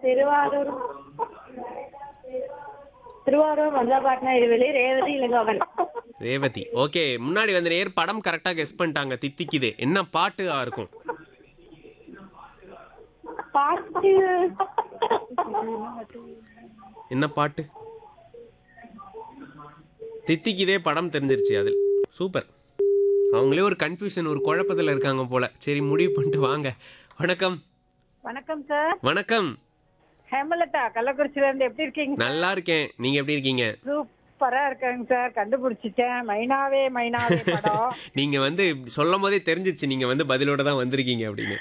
திருவாரூர் திருவாரூர் மஞ்சாபாட்னா இருவெளி ரேவதி இளங்கோவன் ரேவதி ஓகே முன்னாடி வந்து நேர் படம் கரெக்டா கெஸ் பண்ணிட்டாங்க தித்திக்குதே என்ன பாட்டு இருக்கும் பாட்டு என்ன பாட்டு தித்திக்குதே படம் தெரிஞ்சிருச்சு அதில் சூப்பர் அவங்களே ஒரு கன்ஃபியூஷன் ஒரு குழப்பத்துல இருக்காங்க போல சரி முடிவு பண்ணிட்டு வாங்க வணக்கம் வணக்கம் சார் வணக்கம் ஹேமலதா கள்ளக்குறிச்சியில இருந்து எப்படி இருக்கீங்க நல்லா இருக்கேன் நீங்க எப்படி இருக்கீங்க சூப்பரா இருக்காங்க சார் கண்டுபிடிச்சிட்டேன் மைனாவே மைனாவே படம் நீங்க வந்து சொல்லும் போதே தெரிஞ்சிச்சு நீங்க வந்து பதிலோட தான் வந்திருக்கீங்க அப்படின்னு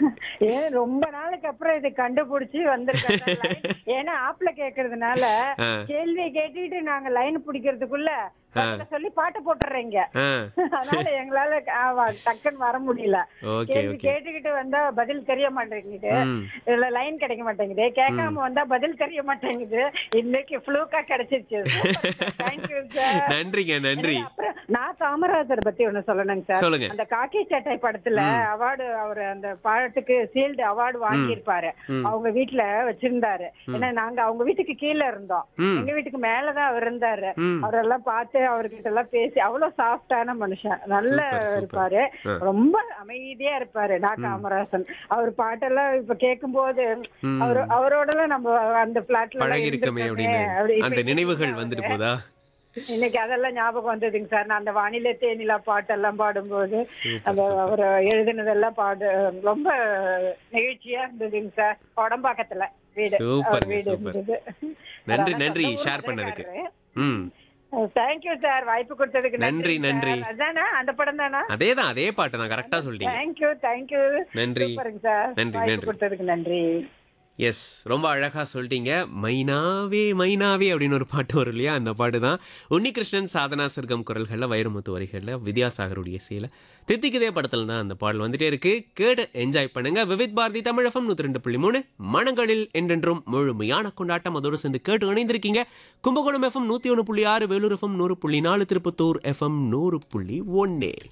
ஏன் ரொம்ப நாளுக்கு அப்புறம் இது கண்டுபிடிச்சு வந்திருக்காங்க line. ஏன்னா ஆப்ல கேக்குறதுனால ஆ. கேள்வியை கேட்டுட்டு நாங்க லைன் பிடிக்கிறதுக்குள்ள பதில சொல்லி பாட்டு போட்டுறீங்க ஆ அதனால எங்களால ஆமா, டக்குன்னு வர முடியல ஓகே கேள்வி ஓகே கேட்டுக்கிட்டு வந்தா பதில் தெரிய மாட்டேங்குது ம் இதுல லைன் கிடைக்க மாட்டேங்குது கேட்காம வந்தா பதில் தெரிய மாட்டேங்குது இன்னைக்கு ஃப்ளூக்கா கிடைச்சிருச்சு தேங்க்யூ சார் நன்றிங்க நன்றி அப்புறம் நான் காமராஜர் பத்தி ஒண்ணு சொல்லணுங்க சார் சொல்லுங்க அந்த காக்கி சட்டை படத்துல அவார்டு அவர் அந்த பாட்டுக்கு சீல்டு அவார்டு வாங்கியிருப்பாரு ம். அவங்க வீட்டுல வச்சிருந்தாரு ஏன்னா நாங்க அவங்க வீட்டுக்கு கீழ இருந்தோம் ம் எங்க வீட்டுக்கு மேலதான் அவர் இருந்தாரு ம் அவரெல்லாம் பார்த்து அவர்கிட்ட எல்லாம் பேசி அவ்வளவு சாஃப்டான மனுஷன் நல்ல சூப்பர், சூப்பர். இருப்பாரு ஆ. ரொம்ப அமைதியா இருப்பாரு நா காமராசன் அவர் பாட்டெல்லாம் இப்ப கேட்கும் போது ம். அவரு அவரோட நம்ம அந்த பிளாட்ல பழகி இருக்கமே அப்படின்னு அந்த நினைவுகள் வந்துட்டு போதா இன்னைக்கு அதெல்லாம் ஞாபகம் வந்ததுங்க சார் நான் அந்த வானிலை தேனிலா பாட்டெல்லாம் பாடும்போது சூப்பர், அந்த சூப்பர். அவர் எழுதினதெல்லாம் பாடு ரொம்ப நிகழ்ச்சியா இருந்ததுங்க சார் உடம்பாக்கத்துல வீடு அவர் சூப்பர்ங்க, வீடு சூப்பர். இருந்தது நன்றி, நன்றி, ஷேர் பண்ணதுக்கு. ம் தேங்க்யூ சார் வாய்ப்பு கொடுத்ததுக்கு நன்றி, நன்றி. சார். அதானே அந்த படம் தானா அதே தான் அதே பாட்டு தான் கரெக்டா சொல்லிட்டீங்க தேங்க்யூ தேங்க்யூ நன்றி சூப்பருங்க சார் நன்றி, வாய்ப்பு நன்றி. கொடுத்ததுக்கு நன்றி எஸ் ரொம்ப அழகா சொல்லிட்டீங்க மைனாவே மைனாவே அப்படின்னு ஒரு பாட்டு வரும் இல்லையா அந்த பாட்டு தான் உன்னிகிருஷ்ணன் சாதனா சர்க்கம் குரல்களில் வைரமுத்து வரிகளில் வித்யாசாகருடைய இசையில் தித்திக்குதே படத்தில் தான் அந்த பாடல் வந்துட்டே இருக்கு கேடு என்ஜாய் பண்ணுங்க விவித் பாரதி தமிழகம் நூற்றி ரெண்டு புள்ளி மூணு மனங்களில் என்றென்றும் முழுமையான கொண்டாட்டம் அதோடு சேர்ந்து கேட்டு இணைந்திருக்கீங்க கும்பகோணம் எஃப்எம் நூற்றி ஒன்று புள்ளி ஆறு வேலூர் எஃப்எம் நூறு புள்ளி நாலு திருப்பத்தூர் எஃப்எம் நூறு புள்ளி ஒன்னே